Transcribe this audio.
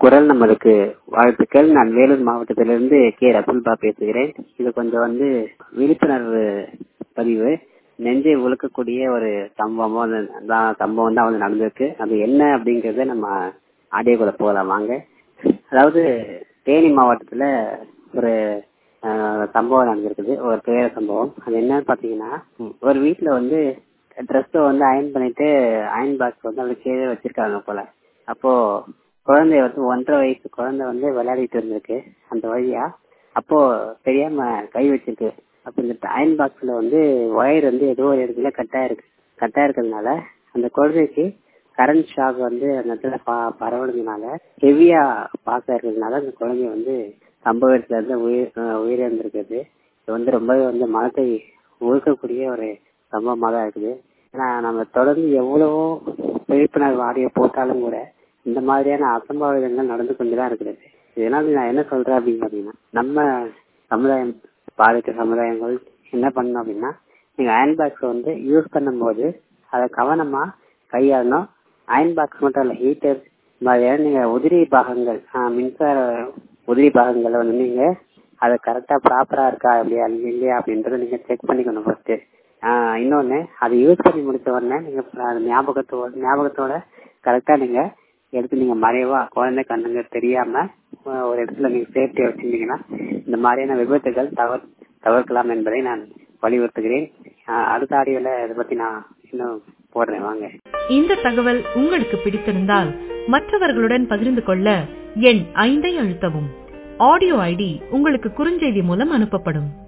குரல் நம்மளுக்கு வாழ்த்துக்கள் நான் வேலூர் மாவட்டத்திலிருந்து கே ரசுல்பா பேசுகிறேன் இது கொஞ்சம் வந்து விழிப்புணர்வு பதிவு நெஞ்சை உழுக்கக்கூடிய ஒரு சம்பவம் அது- தான் சம்பவம் தான் வந்து நடந்திருக்கு அது என்ன அப்படிங்கறத நம்ம ஆடியோக்குள்ள போகலாம் வாங்க அதாவது தேனி மாவட்டத்துல ஒரு ஆஹ், சம்பவம் நடந்திருக்குது ஒரு துயர சம்பவம் அது என்னன்னு பாத்தீங்கன்னா ஒரு வீட்டுல வந்து ட்ரெஸ் வந்து அயன் பண்ணிட்டு அயன் பாக்ஸ் வந்து அது கீழே வச்சிருக்காங்க போல அப்போ குழந்தை வந்து ஒன்றரை வயசு குழந்தை வந்து விளையாடிட்டு இருந்திருக்கு அந்த வழியா அப்போ தெரியாம கை வச்சிருக்கு அப்ப இந்த அயன் பாக்ஸ்ல வந்து ஒயர் வந்து ஏதோ ஒரு இடத்துல கட்டா இருக்கு கட்டா இருக்கிறதுனால அந்த குழந்தைக்கு கரண்ட் ஷாக் வந்து அந்த இடத்துல ப- பரவுனதுனால ஹெவியா பாஸ் இருக்கிறதுனால அந்த குழந்தை வந்து சம்பவ இடத்துல இருந்து உயிர் அஹ் உயிரிழந்திருக்குது இது வந்து ரொம்பவே வந்து மனத்தை உழுக்கக்கூடிய ஒரு சம்பவமா தான் இருக்குது ஏன்னா நம்ம தொடர்ந்து எவ்வளவோ விழிப்புணர்வு ஆடியோ போட்டாலும் கூட இந்த மாதிரியான அசம்பாவிதங்கள் நடந்து கொண்டுதான் இருக்கிறது இதனால நான் என்ன சொல்றேன் அப்படின்னு பாத்தீங்கன்னா நம்ம சமுதாயம் பாதித்த சமுதாயங்கள் என்ன பண்ணணும் அப்படின்னா நீங்க அயன் பாக்ஸ் வந்து யூஸ் பண்ணும்போது அதை கவனமா கையாளணும் அயன் பாக்ஸ் மட்டும் இல்ல ஹீட்டர் மாதிரியான நீங்க உதிரி பாகங்கள் ஆஹ், மின்சார உதிரி பாகங்களை வந்து நீங்க அது கரெக்டா ப்ராப்பரா இருக்கா இல்லையா இல்லையா அப்படின்றத நீங்க செக் பண்ணிக்கணும் ஃபர்ஸ்ட் இன்னொன்னு அதை யூஸ் பண்ணி முடிச்ச உடனே நீங்க அது ஞாபகத்தோட ஞாபகத்தோட கரெக்டா நீங்க எடுத்து நீங்க மறைவா குழந்தை கண்ணுங்க தெரியாம ஆஹ், ஒரு இடத்துல நீங்க சேஃப்டியா வச்சிருந்தீங்கன்னா இந்த மாதிரியான விபத்துகள் தவிர தவிர்க்கலாம் என்பதை நான் வலியுறுத்துகிறேன் ஆஹ், அடுத்த ஆடியோல இதை பத்தி நான் இன்னும் போடுறேன் வாங்க இந்த தகவல் உங்களுக்கு பிடித்திருந்தால் மற்றவர்களுடன் பகிர்ந்து கொள்ள எண் ஐந்தை அழுத்தவும் ஆடியோ ஐடி உங்களுக்கு குறுஞ்செய்தி மூலம் அனுப்பப்படும்